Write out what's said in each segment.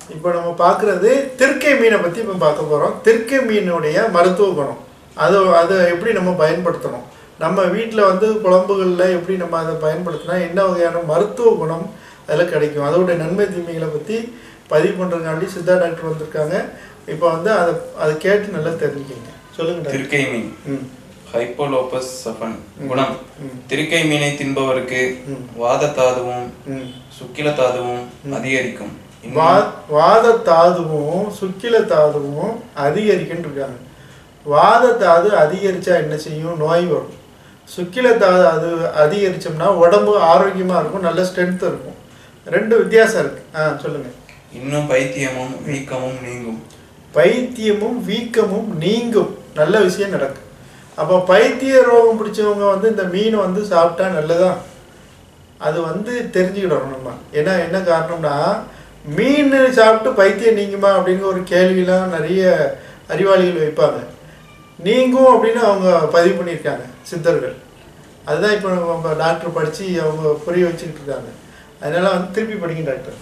இப்போ நம்ம பார்க்குறது திருக்கை மீனை பற்றி இப்போ பார்க்க போகிறோம் திருக்கை மீனுடைய மருத்துவ குணம் அது அதை எப்படி நம்ம பயன்படுத்தணும் நம்ம வீட்டில் வந்து குழம்புகளில் எப்படி நம்ம அதை பயன்படுத்தினா என்ன வகையான மருத்துவ குணம் அதில் கிடைக்கும் அதோடைய நன்மை தீமைகளை பற்றி பதிவு பண்ணுறதுக்காண்டி சித்தா டாக்டர் வந்திருக்காங்க இப்போ வந்து அதை அதை கேட்டு நல்லா தெரிஞ்சுக்கங்க சொல்லுங்க டாக்டர் திருக்கை மீன் ம் ஹைப்போலோபஸ் சஃபன் குணம் ம். திருக்கை மீனை தின்பவருக்கு ம். வாத தாதுவும் ம் சுக்கில தாதுவும் அதிகரிக்கும் இன்னும் வா வாத தாதுவும் சுக்கில தாதுவும் அதிகரிக்குன்னு இருக்காங்க வாத தாது அதிகரிச்சா என்ன செய்யும் நோய் வரும் சுக்கில தாது அது அதிகரிச்சோம்னா உடம்பு ஆரோக்கியமா இருக்கும் நல்ல ஸ்ட்ரென்த் இருக்கும் ரெண்டு வித்தியாசம் இருக்கு ஆ சொல்லுங்க இன்னும் பைத்தியமும் வீக்கமும் நீங்கும் பைத்தியமும் வீக்கமும் நீங்கும் நல்ல விஷயம் நடக்கும் அப்போ பைத்திய ரோகம் பிடிச்சவங்க வந்து இந்த மீன் வந்து சாப்பிட்டா நல்லதான் அது வந்து தெரிஞ்சுக்கிடணும் நம்ம ஏன்னா என்ன காரணம்னா மீன் சாப்பிட்டு பைத்தியம் நீங்குமா அப்படிங்கிற ஒரு கேள்விலாம் நிறைய அறிவாளிகள் வைப்பாங்க நீங்கும் அப்படின்னு அவங்க பதிவு பண்ணியிருக்காங்க சித்தர்கள் அதுதான் இப்போ நம்ம டாக்டர் படித்து அவங்க புரிய வச்சுக்கிட்டு இருக்காங்க அதனால வந்து திருப்பி படிங்க டாக்டர்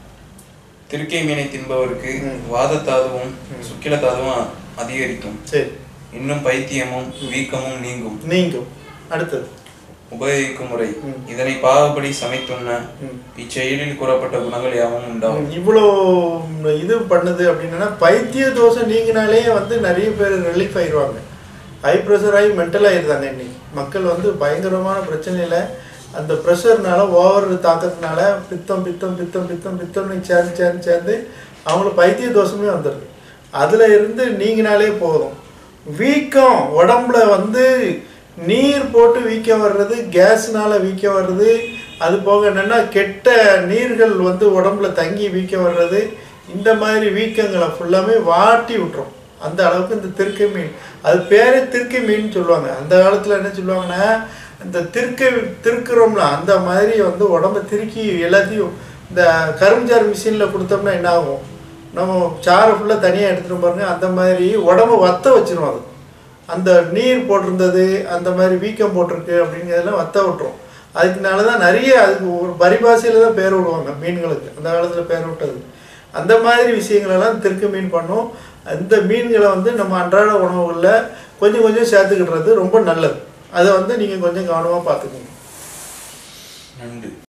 திருக்கை மீனை தின்பவருக்கு ம். வாத தாதுவும் சுக்கில தாதுவும் அதிகரிக்கும் சரி இன்னும் பைத்தியமும் வீக்கமும் நீங்கும் நீங்கும் அடுத்தது உபயோகிக்கும் முறை ம். இதனை பாவப்படி சமைத்துண்ண ம். இச்செயலில் கூறப்பட்ட குணங்கள் யாவும் உண்டாகும் இவ்வளோ இது பண்ணுது அப்படின்னா பைத்திய தோஷம் நீங்கினாலே வந்து நிறைய பேர் ரிலீஃப் ஆயிடுவாங்க ஹை ப்ரெஷர் ஆகி மென்டல் ஆயிடுறாங்க இன்னைக்கு மக்கள் வந்து பயங்கரமான பிரச்சனையில் அந்த ப்ரெஷர்னால ஓவர் தாக்கத்தினால பித்தம் பித்தம் பித்தம் பித்தம் பித்தம்னு சேர்ந்து சேர்ந்து சேர்ந்து அவங்களுக்கு பைத்திய தோஷமே வந்துடுது அதில் இருந்து நீங்கினாலே போதும் வீக்கம் உடம்புல வந்து நீர் போட்டு வீக்கம் வர்றது கேஸ்னால வீக்கம் வர்றது அது போக என்னென்னா கெட்ட நீர்கள் வந்து உடம்புல தங்கி வீக்கம் வர்றது இந்த மாதிரி வீக்கங்களை ஃபுல்லாமே வாட்டி விட்டுரும் அந்த அளவுக்கு இந்த திருக்கை மீன் அது பேரே திருக்கை மீன் சொல்லுவாங்க அந்த காலத்தில் என்ன சொல்லுவாங்கன்னா இந்த திருக்கை திருக்குறோம்ல அந்த மாதிரி வந்து உடம்ப திருக்கி எல்லாத்தையும் இந்த கரும்சார் மிஷினில் கொடுத்தோம்னா என்ன ஆகும் நம்ம சாரை ஃபுல்லாக தனியாக எடுத்துகிட்டு பாருங்க அந்த மாதிரி உடம்ப வத்த வச்சிரும் அது அந்த நீர் போட்டிருந்தது அந்த மாதிரி வீக்கம் போட்டிருக்கு அப்படிங்கிறதெல்லாம் வத்த விட்டுரும் அதுக்குனால தான் நிறைய அதுக்கு ஒரு பரிபாஷையில் தான் பேர் விடுவாங்க மீன்களுக்கு அந்த காலத்தில் பேர் விட்டது அந்த மாதிரி விஷயங்களெல்லாம் திருக்கு மீன் பண்ணும் அந்த மீன்களை வந்து நம்ம அன்றாட உணவுகளில் கொஞ்சம் கொஞ்சம் சேர்த்துக்கிடுறது ரொம்ப நல்லது அதை வந்து நீங்கள் கொஞ்சம் கவனமாக பார்த்துக்கோங்க நண்டு